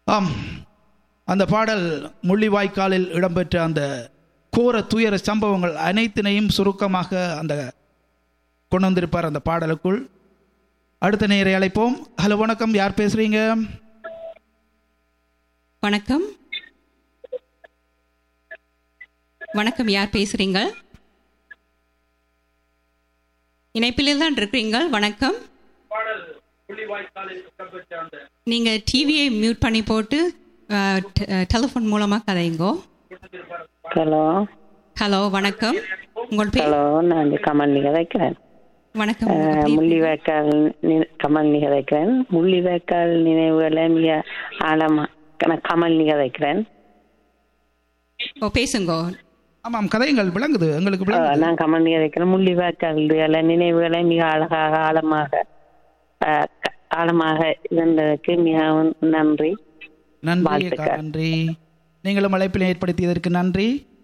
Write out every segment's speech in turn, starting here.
ஆம் அந்த பாடல் முள்ளிவாய்க்காலில் இடம்பெற்ற அந்த கோர துயர சம்பவங்கள் அனைத்தினையும் சுருக்கமாக அந்த கொண்டு வந்திருப்பார் அந்த பாடலுக்குள் அடுத்த நேரை அழைப்போம் ஹலோ வணக்கம் யார் பேசுறீங்க வணக்கம் வணக்கம் யார் பேசுறீங்க இணைப்பில் தான் இருக்கிறீங்க வணக்கம் நீங்க டிவியை மியூட் பண்ணி போட்டு டெலிஃபோன் மூலமா கதைங்கோ ஹலோ ஹலோ வணக்கம் உங்கள் பேர் ஹலோ நான் கமல் நிக வைக்கிறேன் வணக்கம் உங்க பேர்? முள்ளிவாய்க்கால் நி- கமல் நிக வைக்கிறேன் முள்ளிவாய்க்கால் நினைவுகளை மிக ஆழமா நான் கமல் நிக வைக்கிறேன் ஓ பேசுங்கோ ஆமாம் கதைகள் விளங்குது எங்களுக்கு ஆ, விளங்குது நான் கமல் நிக வைக்கிறேன் முள்ளிவாய்க்கால் நினைவுகளை மிக அழகாக ஆழமாக ஆ, க- ஆழமாக இருந்ததற்கு மிகவும் நன்றி நன்றி அக்கா, வாழ்த்துக்கள். நன்றி நீங்களும் அழைப்பில் ஏற்படுத்தியதற்கு நன்றி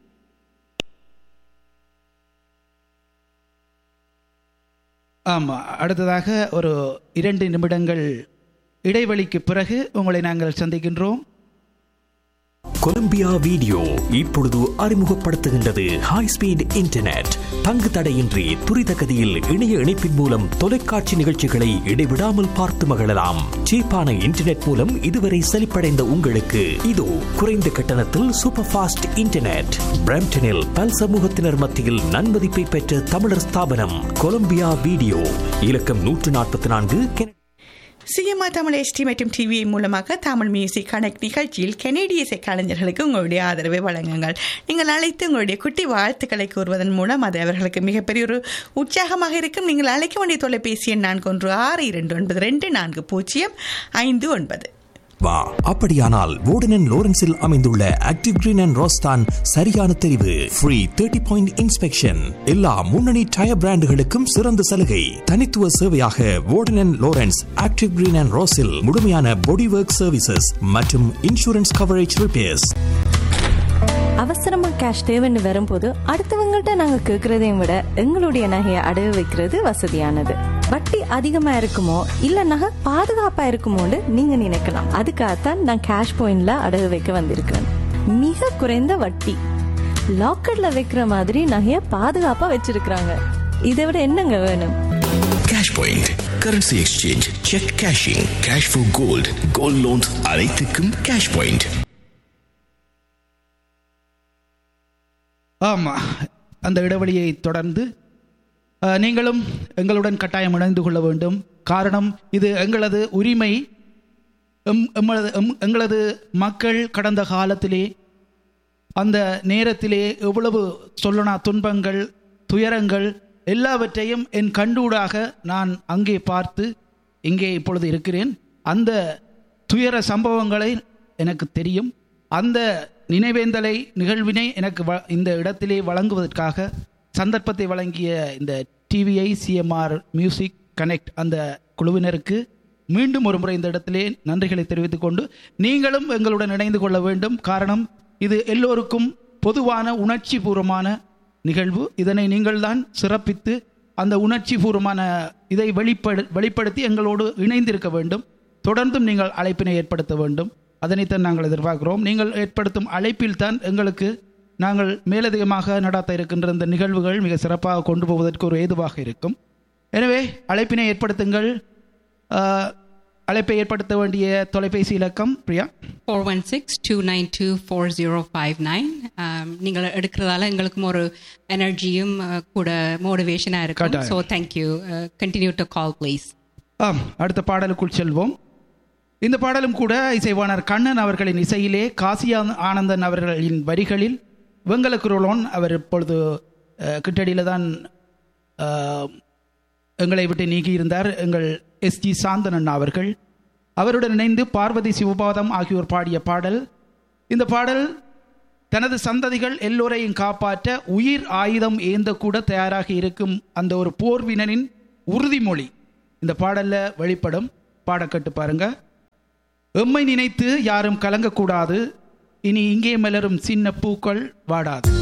ஆமாம் அடுத்ததாக ஒரு இரண்டு நிமிடங்கள் இடைவெளிக்கு பிறகு உங்களை நாங்கள் சந்திக்கின்றோம் கொலம்பியா வீடியோ இப்பொழுது அறிமுகப்படுத்துகின்றது ஹை ஸ்பீட் இன்டர்நெட் தங்கு தடையின்றி துரித கதியில் இணைய இணைப்பின் மூலம் தொலைக்காட்சி நிகழ்ச்சிகளை இடைவிடாமல் பார்த்து மகிழலாம் சீப்பான இன்டர்நெட் மூலம் இதுவரை செழிப்படைந்த உங்களுக்கு இதோ குறைந்த கட்டணத்தில் சூப்பர் ஃபாஸ்ட் இன்டர்நெட் பிரம்டனில் பல் சமூகத்தினர் மத்தியில் நன்மதிப்பை பெற்ற தமிழர் ஸ்தாபனம் கொலம்பியா வீடியோ இலக்கம் நூற்று நாற்பத்தி நான்கு சிஎம்ஆர் தமிழ் எஸ்டி மற்றும் டிவி மூலமாக தமிழ் மியூசிக் கனெக்ட் நிகழ்ச்சியில் கெனடிய இசை கலைஞர்களுக்கு உங்களுடைய ஆதரவை வழங்குங்கள் நீங்கள் அழைத்து உங்களுடைய குட்டி வாழ்த்துக்களை கூறுவதன் மூலம் அது அவர்களுக்கு மிகப்பெரிய ஒரு உற்சாகமாக இருக்கும் நீங்கள் அழைக்க வேண்டிய தொலைபேசி எண் நான்கு ஒன்று ஆறு இரண்டு ஒன்பது ரெண்டு நான்கு பூஜ்ஜியம் ஐந்து ஒன்பது வா அப்படியானால் வோர்டன் லோரன்ஸில் அமைந்துள்ள ஆக்டிவ் கிரீன் அண்ட் ரோஸ்தான் சரியான தெரிவு ஃப்ரீ தேர்ட்டி பாயிண்ட் இன்ஸ்பெக்ஷன் எல்லா முன்னணி டயர் பிராண்டுகளுக்கும் சிறந்த சலுகை தனித்துவ சேவையாக Wharton Lawrence active green and ரோஸில் முழுமையான பாடி ஒர்க் சர்வீசஸ் மற்றும் இன்சூரன்ஸ் கவரேஜ் ரிப்பேர்ஸ் அவசரமா கேஷ் தேவைன்னு வரும்போது அடுத்தவங்கள்ட்ட நாங்க கேக்குறதையும் விட எங்களுடைய நகையை அடகு வைக்கிறது வசதியானது வட்டி அதிகமா இருக்குமோ இல்ல நகை பாதுகாப்பா இருக்குமோன்னு நீங்க நினைக்கலாம் அதுக்காகத்தான் நான் கேஷ் பாயிண்ட்ல அடகு வைக்க வந்திருக்கேன் மிக குறைந்த வட்டி லாக்கர்ல வைக்கிற மாதிரி நகையை பாதுகாப்பா வச்சிருக்கிறாங்க இதை விட என்னங்க வேணும் cash point currency exchange cheque cashing cash for gold gold loans அனைத்துக்கும் கேஷ் பாயிண்ட் ஆமாம் அந்த இடைவெளியை தொடர்ந்து அஹ், நீங்களும் எங்களுடன் கட்டாயம் இணைந்து கொள்ள வேண்டும் காரணம் இது எங்களது உரிமை எம் எம்மளது எம் எங்களது மக்கள் கடந்த காலத்திலே அந்த நேரத்திலே எவ்வளவு சொல்லனா துன்பங்கள் துயரங்கள் எல்லாவற்றையும் என் கண்டூடாக நான் அங்கே பார்த்து இங்கே இப்பொழுது இருக்கிறேன் அந்த துயர சம்பவங்களை எனக்கு தெரியும் அந்த நினைவேந்தலை நிகழ்வினை எனக்கு வ இந்த இடத்திலே வழங்குவதற்காக சந்தர்ப்பத்தை வழங்கிய இந்த டிவிஐ சிஎம்ஆர் மியூசிக் கனெக்ட் அந்த குழுவினருக்கு மீண்டும் ஒரு முறை இந்த இடத்திலே நன்றிகளை தெரிவித்துக் கொண்டு நீங்களும் எங்களுடன் இணைந்து கொள்ள வேண்டும் காரணம் இது எல்லோருக்கும் பொதுவான உணர்ச்சி பூர்வமான நிகழ்வு இதனை நீங்கள்தான் சிறப்பித்து அந்த உணர்ச்சி பூர்வமான இதை வெளிப்படு வெளிப்படுத்தி எங்களோடு இணைந்திருக்க வேண்டும் தொடர்ந்தும் நீங்கள் அழைப்பினை ஏற்படுத்த வேண்டும் அதனைத்தான் நாங்கள் எதிர்பார்க்கிறோம் நீங்கள் ஏற்படுத்தும் அழைப்பில் தான் எங்களுக்கு நாங்கள் மேலதிகமாக நடத்த இருக்கின்ற இந்த நிகழ்வுகள் மிக சிறப்பாக கொண்டு போவதற்கு ஒரு ஏதுவாக இருக்கும் எனவே அழைப்பினை ஏற்படுத்துங்கள் ஆஹ், அழைப்பை ஏற்படுத்த வேண்டிய தொலைபேசி இலக்கம் Priya four one six two nine two four zero five nine நீங்கள் எடுக்கிறதால எங்களுக்கும் ஒரு எனர்ஜியும் கூட மோட்டிவேஷனாக இருக்கும் கட்டாயம். So thank you continue to call please ஆம் அடுத்த பாடலுக்குள் செல்வோம் இந்த பாடலும் கூட இசைவாணர் கண்ணன் அவர்களின் இசையிலே காசியா ஆனந்தன் அவர்களின் வரிகளில் வெங்கல குரலோன் அவர் இப்பொழுது அஹ், கிட்டடியில் தான் அஹ், எங்களை விட்டு நீங்கியிருந்தார் எங்கள் எஸ்ஜி சாந்தன் அண்ணா அவர்கள் அவருடன் இணைந்து பார்வதி சிவபாதம் ஆகியோர் பாடிய பாடல் இந்த பாடல் தனது சந்ததிகள் எல்லோரையும் காப்பாற்ற உயிர் ஆயுதம் ஏந்தக்கூட தயாராக இருக்கும் அந்த ஒரு போர்வினனின் உறுதிமொழி இந்த பாடல்ல வெளிப்படும் பாடக்கட்டு பாருங்க எம்மை நினைத்து யாரும் கலங்கக்கூடாது இனி இங்கே மலரும் சின்ன பூக்கள் வாடாது